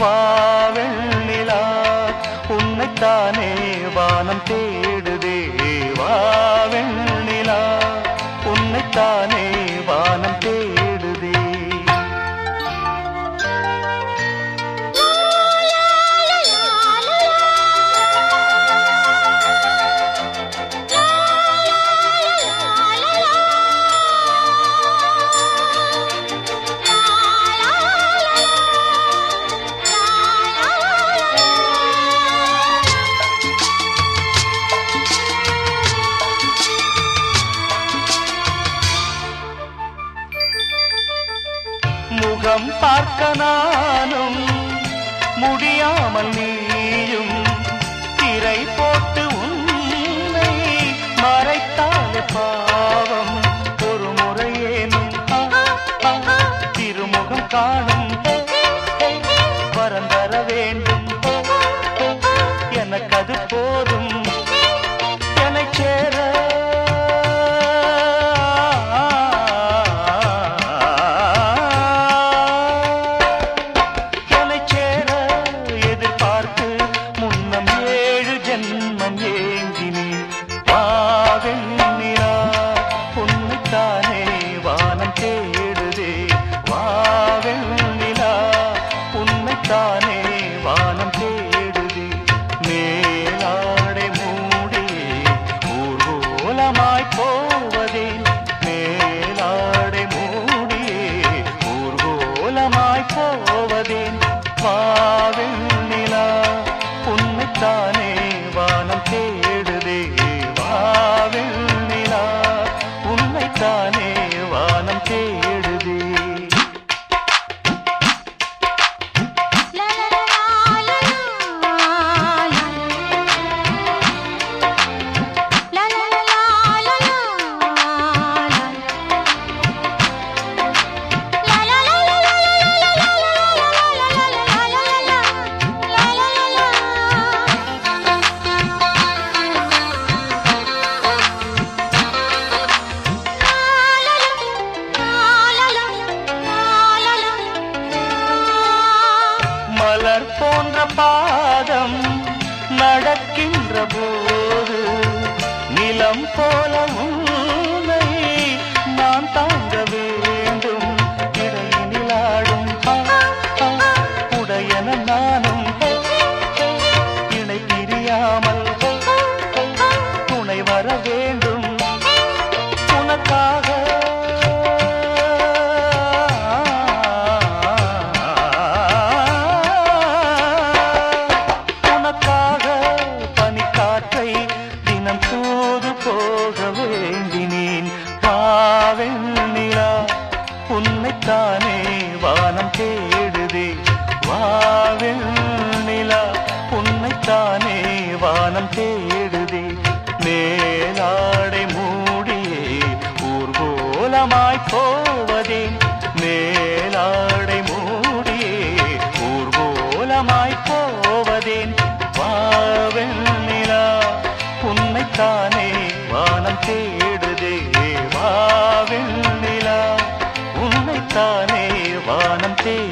வாவெண்ணிலா உன்னைத்தானே வானம் தேடுதே வாவெண்ணிலா உன்னைத்தானே வானம் தேடுதே முகம் பார்க்க நானும் முடியாமல் நீயும் திரை போட்டு உன்னை மறைத்தாலே பாவம் ஒரு முறையேனும் ஆ, ஆ, திருமுகம் காணும் வரம் தர வேண்டும் எனக்கு அது போதும் என்னை சேர என்னை சேர எதிர்பார்த்து முன்னம் ஏழு ஜென்மம் ஏங்கினேன் வாவெண்ணிலா உன்னைத்தானே வானம் தேடுதே வாவெண்ணிலா உன்னைத்தானே வானம் தேடுதே மேலாடை மூடியே ஊர்கோலமாய் போவதே மேலாடை மூடியே ஊர்கோலமாய் போவதேன் வாவெண்ணிலா உன்னைத்தானே வானம் தேடுதே வாவெண்ணிலா உன்னைத்தானே வானம் தேடுதே மலர் போன்ற பாதம் நடக்கின்ற போது நிலம் போல உன்னை நான் தாங்க வேண்டும் இடையினில் ஆடும் ஆ, ஆ, உடையன நானும் இணை பிரியாமல் துணை வர வேண்டும் உனக்காக உனக்காக பனிக்காற்றை தினம் தூது போக வேண்டினேன் பாவெண்ணிலா உன்னைத்தானே வானம் தேடுதே வாவெண்ணிலா உன்னைத்தானே வானம் தேடுதே மேலாடை மூடியே ஊர்கோலமாய் போவதேன் மேலாடை மூடியே ஊர்கோலமாய் போவதேன் வாவெண்ணிலா உன்னைத்தானே வானம் தேடுதே வாவெண்ணிலா உன்னைத்தானே வானம் தேடுதே